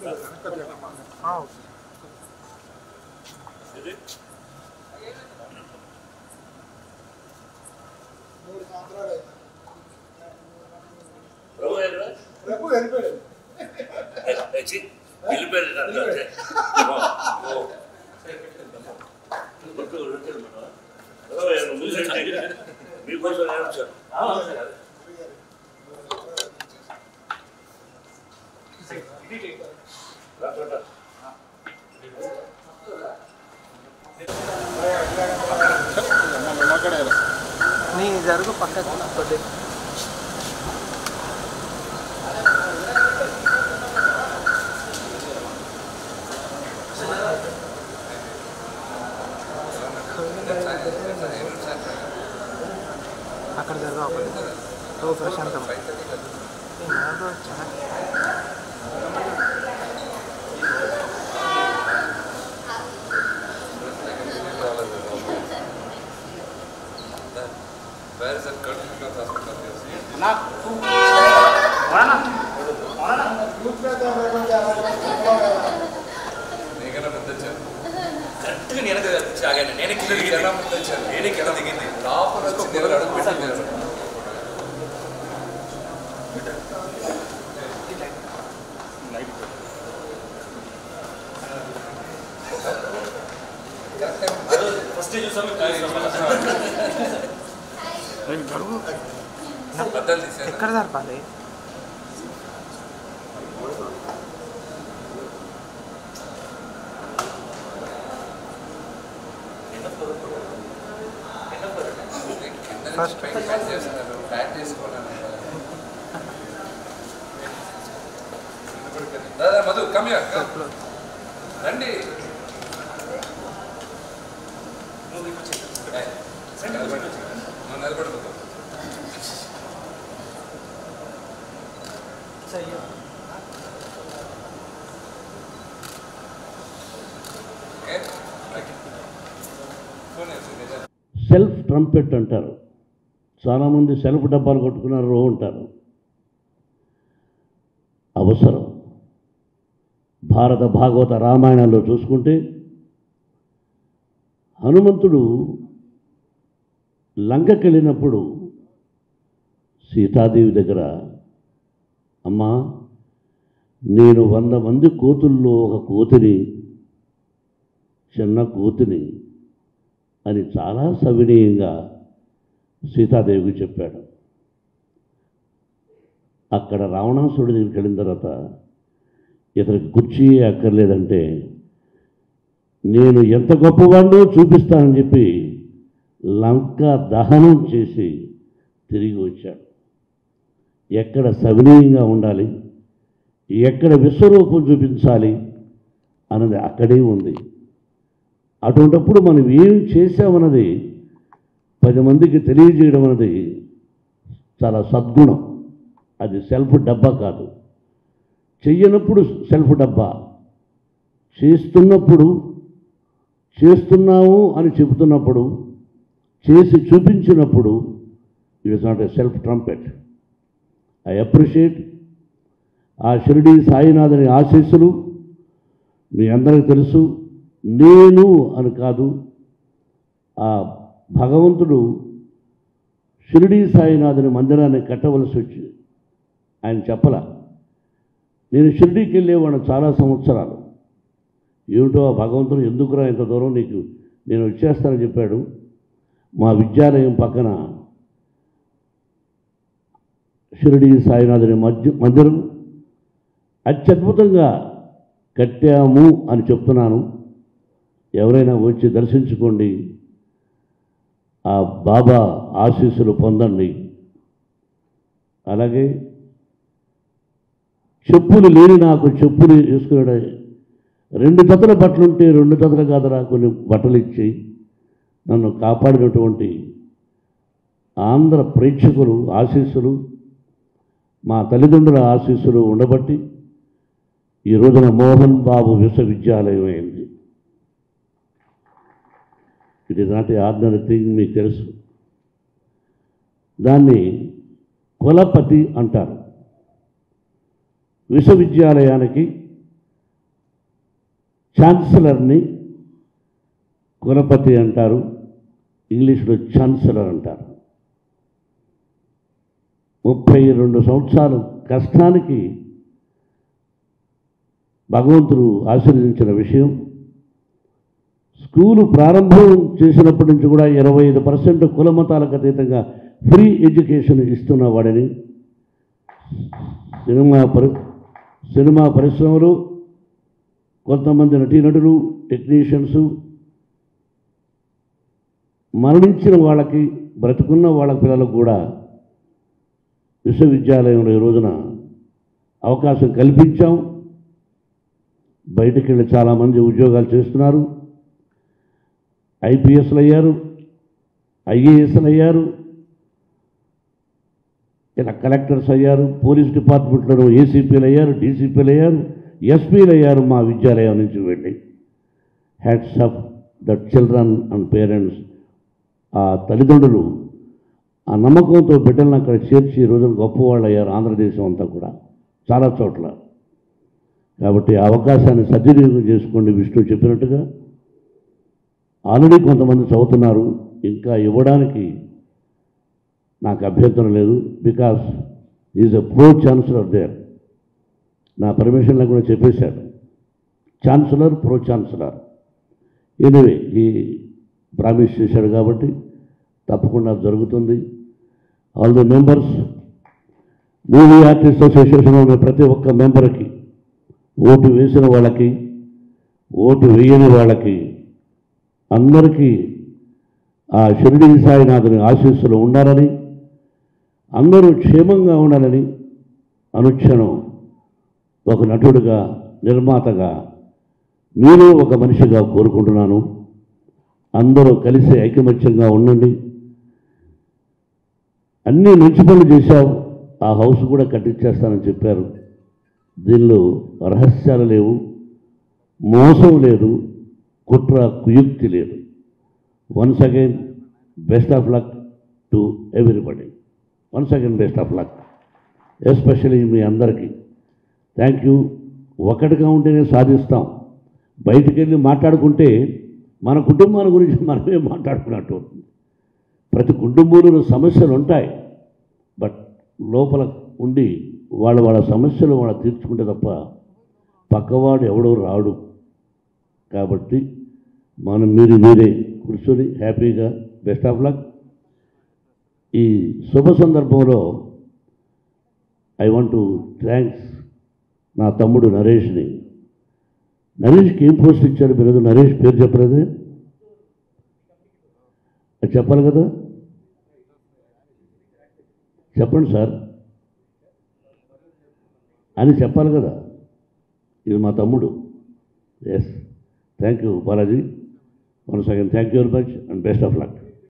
ఇది మూడు సంవత్సరాలు అయింది. ప్రభు ఎక్కడ? ప్రభు వెళ్ళిపోయాడు ఏ, ఛీ, వెళ్ళిపోయాడు కదా, అంతే. ఓ, ఓ. గుర్తు గుర్తు మన. ప్రభు ఎక్కడ? ముందు రండి. మీకోసం నేను వచ్చాను రా, రా, రా. నీ జరుగు పక్కకు కొద్ది అక్కడ జరగా ఒకటి ఓ ప్రశాంతం ఏదో చాలా Where is that curtain because hospital you see? నీకన్నా ముందు వచ్చాను కరెక్ట్గా నేను ఆగాను నేను కింద నీకన్నా దిగింది ముందు వచ్చాను నేను కింద దిగింది లోపల వచ్చి నేను అడుగు పెట్టాను ఫస్ట్ చూసాము బద్దలు తీసాను ఎక్కడ జరపాలి కింద నుంచి First. పైకి ప్యాక్ చేస్తున్నారు ప్యాక్ చేసుకున్నాను దాదా మధు కమ్యా రండి ఏయ్, నిలబడు. నువ్వు నిలబడు మధు. ఓకే ఫోన్ వేసింది సెల్ఫ్ ట్రంపెట్ అంటారు చాలామంది సెల్ఫ్ డబ్బాలు కొట్టుకున్నారు ఉంటారు అవసరం భారత భాగవత రామాయణంలో చూసుకుంటే హనుమంతుడు లంకకి వెళ్ళినప్పుడు సీతాదేవి దగ్గర అమ్మా నేను వంద మంది కోతుల్లో ఒక కోతిని చిన్న కోతిని అని చాలా సవినీయంగా సీతాదేవికి చెప్పాడు అక్కడ రావణాసుడి దగ్గరికి వెళ్ళిన తర్వాత ఇతనికి కుర్చీ అక్కర్లేదంటే నేను ఎంత గొప్పవాడినో చూపిస్తానని చెప్పి లంక దహనం చేసి తిరిగి వచ్చాడు ఎక్కడ సవినీయంగా ఉండాలి ఎక్కడ విశ్వరూపం చూపించాలి అన్నది అక్కడే ఉంది అటువంటప్పుడు మనం ఏం చేసామన్నది పది మందికి తెలియజేయడం అన్నది చాలా సద్గుణం అది సెల్ఫ్ డబ్బా కాదు చెయ్యనప్పుడు సెల్ఫ్ డబ్బా చేస్తున్నప్పుడు చేస్తున్నాము అని చెబుతున్నప్పుడు చేసి చూపించినప్పుడు it is not a self trumpet I appreciate ఆ షిరిడి సాయినాథుని ఆశీస్సులు మీ అందరికీ తెలుసు నేను అని కాదు ఆ భగవంతుడు షిరిడి సాయినాథుని మందిరాన్ని కట్టవలసి వచ్చి ఆయన చెప్పల నేను షిరిడీకి వెళ్ళేవాడు చాలా సంవత్సరాలు ఏమిటో ఆ భగవంతుడు ఎందుకురా ఇంత దూరం నీకు నేను వచ్చేస్తానని చెప్పాడు మా విద్యాలయం పక్కన షిరిడి సాయినాథుని మధ్య మందిరం అత్యద్భుతంగా కట్టాము అని చెప్తున్నాను ఎవరైనా వచ్చి దర్శించుకోండి ఆ బాబా ఆశీస్సులు పొందండి అలాగే చెప్పులు లేని నాకు చెప్పులు వేసుకునే రెండు జతల బట్టలు ఉంటే రెండు జతలు కాదరా కొన్ని బట్టలు ఇచ్చి నన్ను కాపాడినటువంటి ఆంధ్ర ప్రేక్షకులు ఆశీస్సులు మా తల్లిదండ్రుల ఆశీస్సులు ఉండబట్టి ఈ రోజున మోహన్ బాబు విశ్వవిద్యాలయం అయింది it is not a ordinary thing మీకు తెలుసు దాన్ని కులపతి అంటారు విశ్వవిద్యాలయానికి ఛాన్సలర్ని కులపతి అంటారు ఇంగ్లీష్లో ఛాన్సలర్ అంటారు ముప్పై రెండు సంవత్సరాలు కష్టానికి భగవంతుడు ఆశీర్వదించిన విషయం స్కూలు ప్రారంభం చేసినప్పటి నుంచి కూడా ఇరవై ఐదు పర్సెంట్ కులమతాలకు అతీతంగా ఫ్రీ ఎడ్యుకేషన్ ఇస్తున్న వాడిని సినిమా పరి సినిమా పరిశ్రమలో కొంతమంది నటీనటులు టెక్నీషియన్స్ మరణించిన వాళ్ళకి బ్రతుకున్న వాళ్ళ పిల్లలకు కూడా విశ్వవిద్యాలయంలో ఈ రోజున అవకాశం కల్పించాం బయటికి వెళ్ళి చాలామంది ఉద్యోగాలు చేస్తున్నారు ఐపీఎస్లు అయ్యారు ఐఏఎస్లు అయ్యారు ఇలా కలెక్టర్స్ అయ్యారు పోలీస్ డిపార్ట్మెంట్లో ఏసీపీలు అయ్యారు డీసీపీలు అయ్యారు ఎస్పీలు అయ్యారు మా విద్యాలయం నుంచి వెళ్ళి hats off the children and parents ఆ తల్లిదండ్రులు ఆ నమ్మకంతో బిడ్డలను అక్కడ చేర్చి ఈ రోజున గొప్పవాళ్ళు అయ్యారు ఆంధ్రదేశం అంతా కూడా చాలా చోట్ల కాబట్టి ఆ అవకాశాన్ని సద్వినియోగం చేసుకోండి విష్ణు చెప్పినట్టుగా ఆల్రెడీ కొంతమంది చదువుతున్నారు ఇంకా ఇవ్వడానికి నాకు అభ్యంతరం లేదు because is a pro chancellor there నా పర్మిషన్లో కూడా చెప్పేశాడు ఛాన్సలర్ ప్రో ఛాన్సలర్ ఎనివే ఈ ప్రామిస్ చేశాడు కాబట్టి తప్పకుండా జరుగుతుంది all the members movie artist అసోసియేషన్లో ఉన్న ప్రతి ఒక్క మెంబర్కి ఓటు వేసిన వాళ్ళకి ఓటు వేయని వాళ్ళకి అందరికీ ఆ షిరిడి సాయినాథుని ఆశీస్సులు ఉండాలని అందరూ క్షేమంగా ఉండాలని అనుక్షణం ఒక నటుడిగా నిర్మాతగా మీరు ఒక మనిషిగా కోరుకుంటున్నాను అందరూ కలిసి ఐకమత్యంగా ఉండండి అన్నీ మంచి పనులు చేశావు ఆ హౌస్ కూడా కట్టించేస్తానని చెప్పారు దీనిలో రహస్యాలు లేవు మోసం లేదు కుట్ర కుయుక్తి లేదు once again best of luck to everybody once again best of luck especially మీ అందరికీ థ్యాంక్ యూ ఒకటిగా ఉంటేనే సాధిస్తాం బయటికి వెళ్ళి మాట్లాడుకుంటే మన కుటుంబాల గురించి మనమే మాట్లాడుకున్నట్టు ఉంటుంది. ప్రతి కుటుంబంలో సమస్యలు ఉంటాయి బట్ లోపల ఉండి వాళ్ళ వాళ్ళ సమస్యలు వాళ్ళ తీర్చుకుంటే తప్ప పక్కవాడు ఎవడో రాడు కాబట్టి మనం మీరు మీరే కూర్చొని హ్యాపీగా బెస్ట్ ఆఫ్ లక్ ఈ శుభ సందర్భంలో ఐ వాంట్ టు థ్యాంక్స్ నా తమ్ముడు నరేష్ని నరేష్కి ఏం పోస్ట్ ఇచ్చాడు మీరు ఏదో నరేష్ పేరు చెప్పలేదే అది చెప్పాలి కదా చెప్పండి సార్ అని చెప్పాలి కదా ఇది మా తమ్ముడు yes thank you Balaji once again thank you very much and best of luck